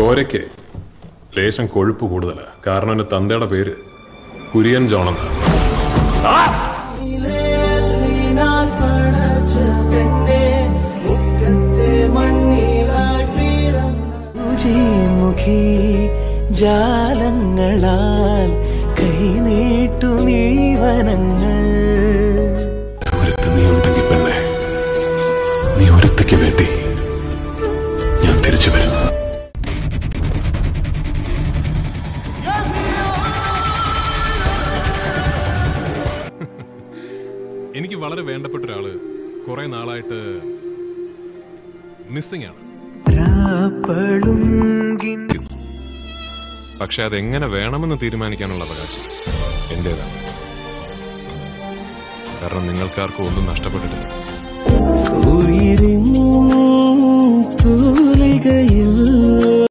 ചോരയ്ക്ക് ലേശം കൊഴുപ്പ് കൂടുതലാ കാരണം എന്റെ തന്തയുടെ പേര് കുര്യൻ ജോൺ എന്നാണ് നീലാൽ പടച്ച പെണ്ണെ മുക്കത്തെ മണ്ണിലായി പിറന്ന മുഖി ജാലങ്ങളാൽ കൈനീട്ടുമീ വനങ്ങൾ ഒരുത്ത് നീ ഉണ്ടെങ്കിൽ പെണ്ണെ നീ ഒരുത്തയ്ക്ക് വേണ്ടി ഞാൻ തിരിച്ചു വരും എനിക്ക് വളരെ വേണ്ടപ്പെട്ട ഒരാള് കുറെ നാളായിട്ട് മിസ്സിംഗ് ആണ് രാപ്പളുങ്കിൻ പക്ഷെ അതെങ്ങനെ വേണമെന്ന് തീരുമാനിക്കാനുള്ള അവകാശം എന്റേതാണ് കാരണം നിങ്ങൾക്കാർക്കും ഒന്നും നഷ്ടപ്പെട്ടിട്ടില്ല ഉയിരിൻ തൂലികയിൽ